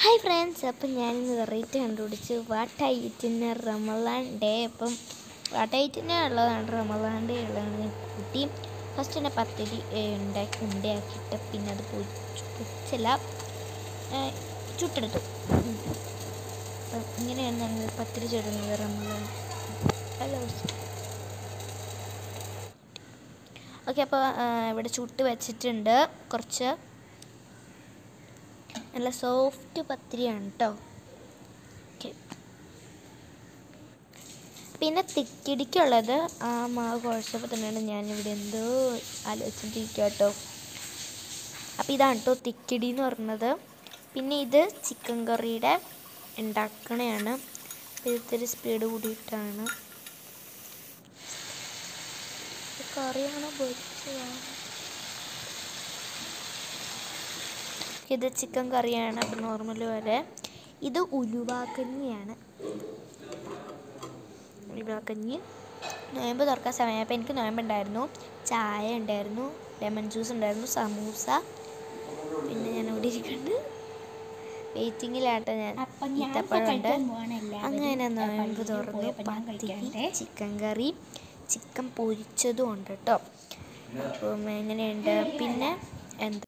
Hi friends അപ്പം ഞാൻ variety കണ്ടുപിടിച്ച് വാട്ടായിറ്റിന് റമലാൻ ഡേ അപ്പം വാട്ടായിറ്റിന് ഉള്ളതാണ് റമലാൻ ഡേ ഉള്ളതാണ് കൂട്ടി ഫസ്റ്റ് തന്നെ പത്തിരി ഏ, ഉണ്ടാക്കി ഉണ്ടയാക്കിയിട്ട് പിന്നെ അത് പൊരിച്ചു പൊരിച്ചല്ല ഏ, ചുട്ടെടുത്തു ഉം. അപ്പം ഇങ്ങനെയാണ് ഞങ്ങൾ പത്തിരി ചുടുന്നത് റമലാൻ ഹലോ ഓക്കെ അപ്പോൾ ഇവിടെ ചുട്ട് വെച്ചിട്ടുണ്ട് കുറച്ച് നല്ല സോഫ്റ്റ് പത്തിരിയാണ് കേട്ടോ ഓക്കെ പിന്നെ തിക്കിടിക്കുള്ളത് ആ മാവ് കുഴച്ചപ്പോൾ തന്നെയാണ് ഞാനിവിടെ എന്തോ ആലോചിച്ചിട്ടിരിക്കുക കേട്ടോ അപ്പോൾ ഇതാണ് കേട്ടോ തിക്കിടി എന്ന് പറയുന്നത് പിന്നെ ഇത് ചിക്കൻ കറിയുടെ ഉണ്ടാക്കണയാണ് അപ്പോൾ ഇത്തിരി സ്പീഡ് കൂടിയിട്ടാണ് ഇത് കറിയാണോ പൊരിച്ചതാണ് ഇത് ചിക്കൻ കറിയാണ് നോർമൽ പോലെ ഇത് ഉലുവാക്കഞ്ഞിയാണ് ഉലുവാക്കഞ്ഞി നോയമ്പ് തുറക്കാൻ സമയപ്പോൾ എനിക്ക് നോയമ്പ് ഉണ്ടായിരുന്നു ചായ ഉണ്ടായിരുന്നു ലെമൺ ജ്യൂസ് ഉണ്ടായിരുന്നു സമൂസ പിന്നെ ഞാൻ ഇവിടെ ഇരിക്കുന്നുണ്ട് വെയിറ്റിങ്ങിലാട്ടോ ഞാൻ അപ്പം ഞാൻ ഈത്തപ്പഴമുണ്ട് കഴിക്കാൻ പോവാണ് എല്ലാവരും. അങ്ങനെ നോയമ്പ് പള്ളിയിൽ തുറന്നു പോയപ്പോൾ ഞാൻ പത്തിരി കഴിക്കണ്ടേ? ചിക്കൻ കറി ചിക്കൻ പൊരിച്ചതും ഉണ്ട് കേട്ടോ അപ്പം എങ്ങനെയുണ്ട് പിന്നെ എന്താ